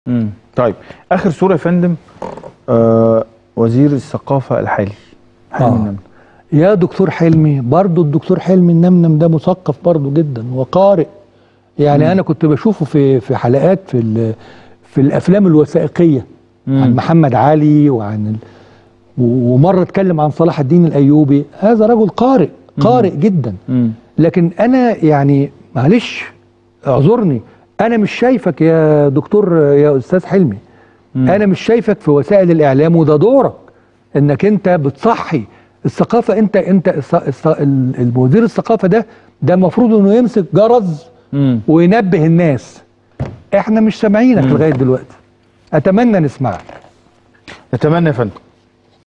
امم طيب اخر صوره يا فندم آه وزير الثقافه الحالي حلمي آه. النمر. يا دكتور حلمي برضو الدكتور حلمي النمنم ده مثقف برضو جدا وقارئ يعني مم. انا كنت بشوفه في في حلقات في ال- في الافلام الوثائقيه مم. عن محمد علي وعن ال... و- ومره اتكلم عن صلاح الدين الايوبي هذا رجل قارئ قارئ جدا مم. لكن انا يعني معلش اعذرني انا مش شايفك يا دكتور يا استاذ حلمي مم. انا مش شايفك في وسائل الاعلام وده دورك انك انت بتصحي الثقافه انت انت الص- الص- ال- المدير الثقافه ده ده المفروض انه يمسك جرس مم. وينبه الناس احنا مش سامعينك لغايه دلوقتي اتمنى نسمعك نتمنى يا فندم